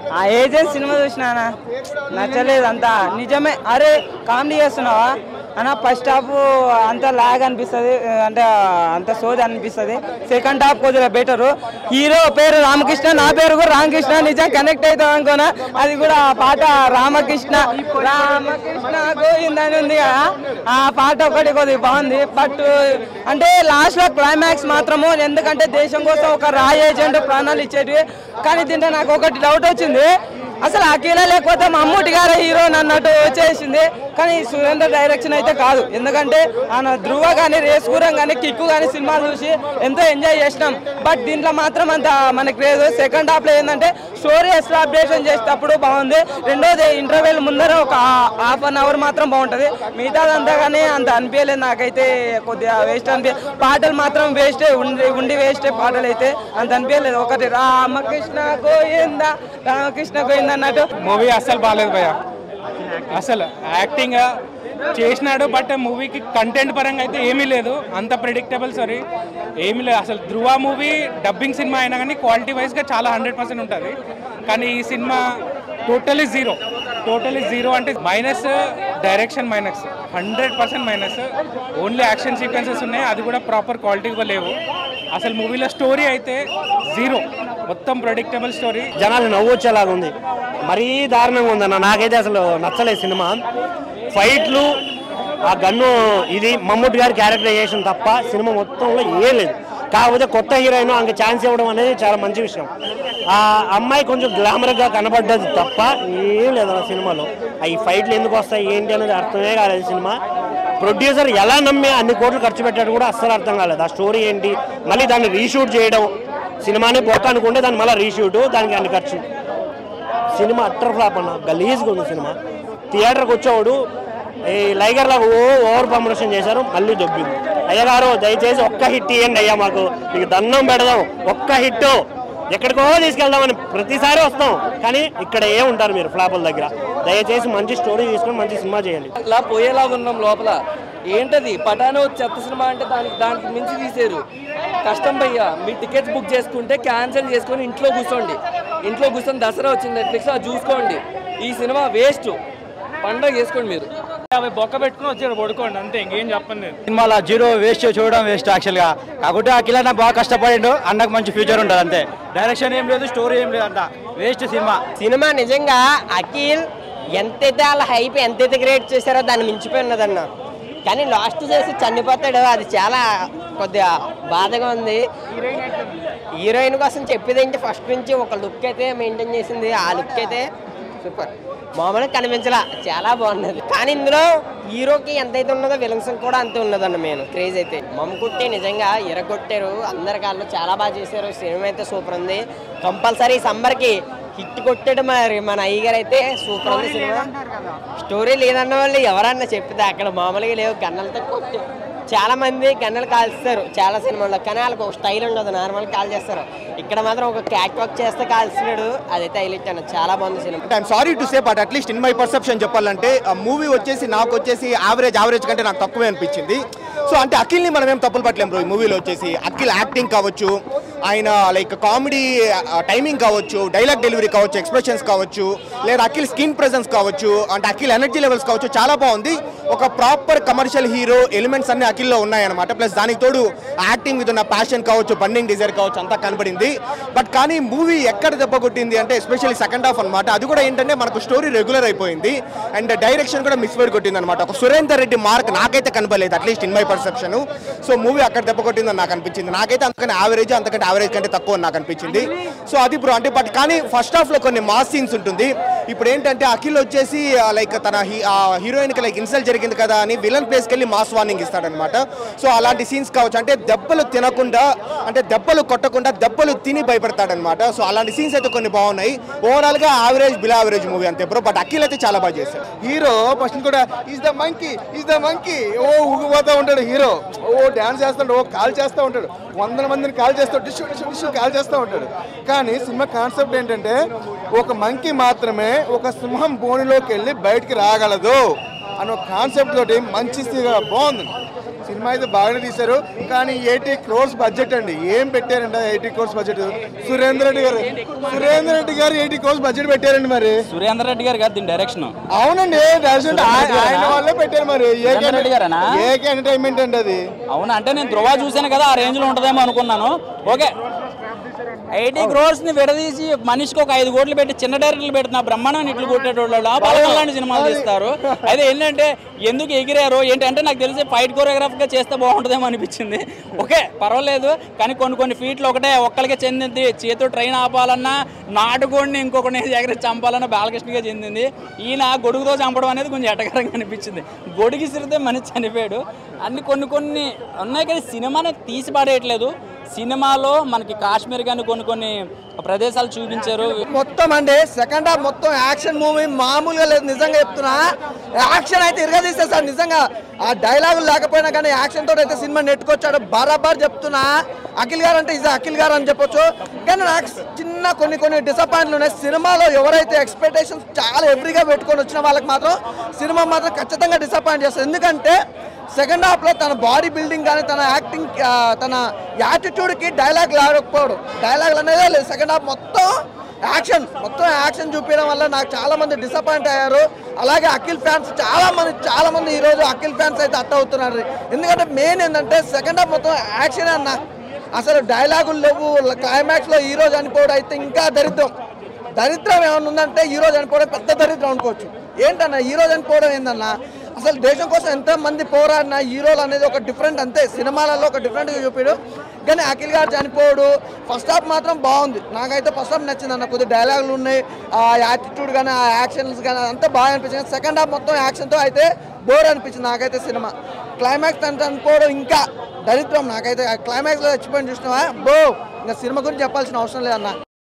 ఆ agent cinema చూసినానా నచ్చలేదు అంతా నిజమే అరే కామెడీ చేస్తున్నావా అన్న ఫస్ట్ హాఫ్ అంత లాగ్ అనిపిస్తుంది అంటే అంత సోది అనిపిస్తుంది సెకండ్ హాఫ్ కొద్దిగా బెటర్ హీరో పేరు రామకృష్ణ నా పేరు కూడా రామకృష్ణ నిజం కనెక్ట్ అవుతాం అనుకోనా అది కూడా ఆ పాట రామకృష్ణ రామకృష్ణ గోవిందని ఉంది కదా ఆ పాట ఒకటి కొద్దిగా బాగుంది బట్ అంటే లాస్ట్ లో క్లైమాక్స్ మాత్రము ఎందుకంటే దేశం కోసం ఒక రా ఏజెంట్ ప్రాణాలు ఇచ్చేటివి కానీ దీంట్లో నాకు ఒకటి డౌట్ వచ్చింది అసలు అఖిల లేకపోతే మమ్మూటి గారే హీరో అన్నట్టు వచ్చేసింది కానీ సురేందర్ డైరెక్షన్ అయితే కాదు ఎందుకంటే ఆయన ధృవ కానీ రేసుగురం కానీ కిక్కు కానీ సినిమాలు చూసి ఎంతో ఎంజాయ్ చేసినాం బట్ దీంట్లో మాత్రం అంత మనకి లేదు సెకండ్ హాఫ్ లో ఏంటంటే స్టోరీ ఎస్టాబ్లిషన్ చేసేటప్పుడు బాగుంది రెండోది ఇంటర్వెల్ ముందర ఒక హాఫ్ అన్ అవర్ మాత్రం బాగుంటుంది మిగతాదంతా కానీ అంత అనిపించలేదు నాకైతే కొద్దిగా వేస్ట్ అనిపి పాటలు మాత్రం వేస్టే ఉండి ఉండి వేస్టే పాటలు అయితే అంత అనిపించలేదు ఒకటి రామకృష్ణ గోయిందా రామకృష్ణ గోయిందా అన్నట్టు మూవీ అస్సలు బాగాలేదు భయ్య అసలు యాక్టింగ్ చేసినాడు బట్ మూవీకి కంటెంట్ పరంగా అయితే ఏమీ లేదు అంత ప్రిడిక్టబుల్ సారీ ఏమీ లేదు అసలు ధృవ మూవీ డబ్బింగ్ సినిమా అయినా కానీ క్వాలిటీ వైజ్గా చాలా హండ్రెడ్ పర్సెంట్ ఉంటుంది కానీ ఈ cinema totally zero totally zero అంటే minus direction minus hundred percent minus only action sequences ఉన్నాయి అది కూడా ప్రాపర్ క్వాలిటీగా లేవు అసలు మూవీలో స్టోరీ అయితే జీరో మొత్తం ప్రొడిక్టబుల్ స్టోరీ జనాలు నవ్వొచ్చేలాగా ఉంది మరీ దారుణంగా ఉందన్న నాకైతే అసలు నచ్చలేదు సినిమా ఫైట్లు ఆ గన్ను ఇది మమ్మూటి గారి క్యారెక్టరైజేషన్ తప్ప సినిమా మొత్తంలో ఏం లేదు కాకపోతే కొత్త హీరోయిన్ ఆమెకి ఛాన్స్ ఇవ్వడం అనేది చాలా మంచి విషయం ఆ అమ్మాయి కొంచెం గ్లామర్గా కనబడ్డది తప్ప ఏం లేదు ఆ సినిమాలో ఆ ఈ ఫైట్లు ఎందుకు వస్తాయి ఏంటి అనేది అర్థమే కాలేదు సినిమా ప్రొడ్యూసర్ ఎలా నమ్మి అన్ని కోట్లు ఖర్చు పెట్టాడు కూడా అస్సలు అర్థం కాలేదు ఆ స్టోరీ ఏంటి మళ్ళీ దాన్ని రీషూట్ చేయడం సినిమానే పోతా అనుకుంటే దాన్ని మళ్ళీ రీషూట్ దానికి అన్ని ఖర్చు సినిమా అట్టర్ ఫ్లాప్ అన్న గలీజ్గా ఉంది సినిమా థియేటర్కి వచ్చేవాడు ఈ లైగర్ లాగా ఓ ఓవర్ ప్రమోషన్ చేశారు మళ్ళీ దొబ్బింది అయ్యగారు దయచేసి ఒక్క హిట్ ఇవ్వండి అయ్యా మాకు మీకు దండం పెడదాం ఒక్క హిట్ ఎక్కడికో తీసుకెళ్దామని ప్రతిసారి వస్తాం కానీ ఇక్కడ ఏ ఉంటారు మీరు ఫ్లాపుల దగ్గర దయచేసి మంచి స్టోరీ తీసుకొని మంచి సినిమా చేయండి ఇలా పోయేలాగా ఉన్నాం లోపల ఏంటది పటాను చెత్త సినిమా అంటే దానికి దానికి మించి తీసారు కష్టం భయ్యా మీ టికెట్స్ బుక్ చేసుకుంటే క్యాన్సిల్ చేసుకొని ఇంట్లో కూర్చోండి ఇంట్లో కూర్చొని దసరా వచ్చింది నెట్ఫ్లిక్స్ అది చూసుకోండి ఈ సినిమా వేస్ట్ పండగ చేసుకోండి మీరు యాభై బొక్క పెట్టుకుని వచ్చాడు పడుకోండి అంతే ఇంకేం చెప్పండి నేను సినిమాలో జీరో వేస్ట్ చూడడం వేస్ట్ యాక్చువల్గా కాకపోతే ఆ కిలాన బాగా కష్టపడిండు అన్నకు మంచి ఫ్యూచర్ ఉంటుంది అంతే డైరెక్షన్ ఏం లేదు స్టోరీ ఏం లేదు అంత వేస్ట్ సినిమా సినిమా నిజంగా అఖిల్ ఎంతైతే వాళ్ళ హైప్ ఎంతైతే క్రియేట్ చేశారో దాన్ని మించిపోయి ఉన్నదన్న కానీ లాస్ట్ చేసి చనిపోతాడు అది చాలా కొద్దిగా బాధగా ఉంది హీరోయిన్ కోసం చెప్పేది ఏంటి ఫస్ట్ నుంచి ఒక లుక్ అయితే మెయింటైన్ చేసింది ఆ లుక్ అయితే సూపర్ మామూలుగా కనిపించలా చాలా బాగున్నది కానీ ఇందులో హీరోకి ఎంతైతే ఉన్నదో విలన్స్ కూడా అంతే ఉన్నదన్న నేను క్రేజ్ అయితే మమ్ముకుట్టి నిజంగా ఎరగొట్టారు అందరి కాళ్ళు చాలా బాగా చేశారు సినిమా అయితే సూపర్ ఉంది కంపల్సరీ సమ్మర్కి హిట్ కొట్టాడు మరి మన అయ్యగారు అయితే సూపర్ ఉంది సినిమా స్టోరీ లేదన్న వాళ్ళు ఎవరన్నా చెప్తే అక్కడ మామూలుగా లేవు గన్నలతో కొట్టి చాలా మంది గన్నలు కాల్స్తారు చాలా సినిమాల్లో కానీ వాళ్ళకి ఒక స్టైల్ ఉండదు నార్మల్ కాల్ చేస్తారు ఇక్కడ మాత్రం ఒక క్యాట్ వాక్ చేస్తే కాల్స్తున్నాడు అదైతే హైలైట్ అన్న చాలా బాగుంది cinema I'm sorry to say but at least in my perception చెప్పాలంటే ఆ మూవీ వచ్చేసి నాకు వచ్చేసి యావరేజ్ యావరేజ్ కంటే నాకు తక్కువే అనిపించింది సో అంటే అఖిల్ని మనం ఏం తప్పులు పట్టలేం బ్రో ఈ మూవీలో వచ్చేసి అఖిల్ యాక్టింగ్ కావచ్చు ఆయన లైక్ కామెడీ టైమింగ్ కావచ్చు డైలాగ్ డెలివరీ కావచ్చు ఎక్స్ప్రెషన్స్ కావచ్చు లేదా అఖిల్ స్కిన్ ప్రెజెన్స్ కావచ్చు అంటే అఖిల్ ఎనర్జీ లెవెల్స్ కావచ్చు చాలా బాగుంది ఒక ప్రాపర్ కమర్షియల్ హీరో ఎలిమెంట్స్ అన్ని అఖిల్లో ఉన్నాయన్నమాట ప్లస్ దానికి తోడు యాక్టింగ్ మీద ఉన్న ప్యాషన్ కావచ్చు బన్నింగ్ డిజైర్ కావచ్చు అంతా కనబడింది బట్ కానీ మూవీ ఎక్కడ దెబ్బ కొట్టింది అంటే ఎస్పెషల్లీ సెకండ్ హాఫ్ అనమాట అది కూడా ఏంటంటే మనకు స్టోరీ రెగ్యులర్ అయిపోయింది అండ్ డైరెక్షన్ కూడా మిస్ఫైర్ కొట్టింది అనమాట ఒక సురేందర్ రెడ్డి మార్క్ నాకైతే కనపడలేదు at least in my perception so movie అక్కడ దెబ్బ కొట్టిందని నాకు అనిపించింది నాకైతే అంతకంటే యావరేజ్ అంతకంటే యావరేజ్ కంటే తక్కువ అని నాకు అనిపించింది సో అది బ్రో అంటే బట్ కానీ ఫస్ట్ హాఫ్ లో కొన్ని మాస్ సీన్స్ ఉంటుంది ఇప్పుడు ఏంటంటే అఖిల్ వచ్చేసి లైక్ తన హీరోయిన్ కి లైక్ ఇన్సల్ట్ జరిగింది కదా అని విలన్ ప్లేస్కి వెళ్ళి మాస్ వార్నింగ్ ఇస్తాడనమాట సో అలాంటి సీన్స్ కావచ్చు అంటే దెబ్బలు తినకుండా అంటే దెబ్బలు కొట్టకుండా దెబ్బలు తిని భయపడతాడనమాట సో అలాంటి సీన్స్ అయితే కొన్ని బాగున్నాయి ఓవరాల్ గా యావరేజ్ బిలో యావరేజ్ మూవీ అంతే బ్రో బట్ అఖిల్ అయితే చాలా బాగా చేశాడు హీరో ఫస్ట్ కూడా is the monkey is the monkey ఓ ఊగిపోతా ఉంటాడు హీరో ఓ డాన్స్ చేస్తాడు ఓ కాల్ చేస్తూ ఉంటాడు వందల మందిని కాల్ చేస్తాడు డిష్ డిష్ డిష్ కాల్ చేస్తూ ఉంటాడు కానీ సినిమా కాన్సెప్ట్ ఏంటంటే ఒక మంకీ మాత్రమే ఒక సింహం బోనిలోకి వెళ్ళి బయటికి రాగలదు అనే ఒక కాన్సెప్ట్ తోటి మంచి సి- బాగుంది సినిమా అయితే బాగానే తీశారు కానీ ఎయిటీ క్రోర్స్ బడ్జెట్ అండి ఏం పెట్టారండి eighty crores budget Surender Reddy garu Surender Reddy గారు ఎయిటీ క్రోర్స్ బడ్జెట్ పెట్టారండి మరి సురేందర్ రెడ్డి గారు కాదు దీని డైరెక్షన్ అవునండి డైరెక్షన్ ఆయన ఆయన వాళ్ళే పెట్టారు మరి సురేందర్ రెడ్డి గారేనా? ఏకే ఎంటర్టైన్మెంట్ అండి అది అవునా అంటే నేను ధృవ చూశాను కదా ఆ రేంజ్ లో ఉంటుందేమో అనుకున్నాను ఓకే ఎయిటీ క్రోర్స్ ని విడదీసి మనిషికి ఒక ఐదు కోట్లు పెట్టి చిన్న డైరెక్టర్లు పెట్టిన బ్రహ్మాండాన్ని ఇట్లు కొట్టేటోళ్ళు బలగం లాంటి సినిమాలు తీస్తారు అయితే ఏంటంటే ఎందుకు ఎగిరారు ఏంటంటే నాకు తెలిసి ఫైట్ కొరియోగ్రాఫ్ గా చేస్తే బాగుంటుందేమో అనిపించింది ఓకే పర్వాలేదు కానీ కొన్ని కొన్ని ఫీట్లు ఒకటే ఒక్కరికి చెందింది చేతితో ట్రైన్ ఆపాలన్నా నాటుకోడిని ఇంకొకరిని ఎగరి చంపాలన్నా బాలకృష్ణగా చెందింది ఈయన గొడుగుతో చంపడం అనేది కొంచెం ఎటకరంగా అనిపించింది గొడుగు సిరితే మనిషి చనిపోయాడు అన్ని కొన్ని కొన్ని ఉన్నాయి కానీ సినిమాని తీసి పడేయట్లేదు సినిమాలో మనకి కాశ్మీర్ కానీ కొన్ని కొన్ని ప్రదేశాలు చూపించారు మొత్తం అండి సెకండ్ హాఫ్ మొత్తం యాక్షన్ మూవీ మామూలుగా లేదు నిజంగా చెప్తున్నా యాక్షన్ అయితే ఇరగదీస్తే సార్ నిజంగా ఆ డైలాగులు లేకపోయినా కానీ యాక్షన్ తోటి అయితే సినిమా నెట్టుకొచ్చాడు బరాబర్ చెప్తున్నా అఖిల్ గారు అంటే ఇది అఖిల్ గారు అని చెప్పొచ్చు కానీ నాకు చిన్న కొన్ని కొన్ని డిసప్పాయింట్లు ఉన్నాయి సినిమాలో ఎవరైతే ఎక్స్పెక్టేషన్స్ చాలా ఎవ్రీగా పెట్టుకొని వచ్చిన వాళ్ళకి మాత్రం సినిమా మాత్రం ఖచ్చితంగా డిసప్పాయింట్ చేస్తుంది ఎందుకంటే సెకండ్ హాఫ్ లో తన బాడీ బిల్డింగ్ కానీ తన యాక్టింగ్ ఆ, తన యాటిట్యూడ్ కి డైలాగ్ లేకపోవడం డైలాగ్ అనేదే లేదు సెకండ్ హాఫ్ మొత్తం యాక్షన్ మొత్తం యాక్షన్ చూపించడం వల్ల నాకు చాలా మంది డిసప్పాయింట్ అయ్యారు అలాగే అఖిల్ ఫ్యాన్స్ చాలా మంది చాలా మంది ఈ రోజు అఖిల్ ఫ్యాన్స్ అయితే అట్ట అవుతున్నారు ఎందుకంటే మెయిన్ ఏంటంటే సెకండ్ హాఫ్ మొత్తం యాక్షన్ అన్న అసలు డైలాగులు లేవు క్లైమాక్స్ లో హీరో చనిపోవడం అయితే ఇంకా దరిద్రం దరిద్రం ఏమైనా ఉందంటే హీరో చనిపోవడం పెద్ద దరిద్రం అనుకోవచ్చు ఏంటన్నా హీరో చనిపోవడం ఏందన్నా అసలు దేశం కోసం ఎంత మంది పోరాడిన హీరోలు అనేది ఒక డిఫరెంట్ అంతే సినిమాలలో ఒక డిఫరెంట్గా చూపాడు కానీ అఖిల్ గారు చనిపోడు ఫస్ట్ హాఫ్ మాత్రం బాగుంది నాకైతే ఫస్ట్ హాఫ్ నచ్చింది అన్న కొద్ది డైలాగులు ఉన్నాయి ఆ యాటిట్యూడ్ కానీ ఆ యాక్షన్స్ కానీ అంతా బాగా అనిపించింది సెకండ్ హాఫ్ మొత్తం యాక్షన్తో అయితే బోర్ అనిపించింది నాకైతే సినిమా క్లైమాక్స్ అంటే అనుకోవడం ఇంకా దరిద్రం నాకైతే క్లైమాక్స్లో చచ్చిపోయిన చూసినావా బో ఇంకా సినిమా గురించి చెప్పాల్సిన అవసరం లేదన్న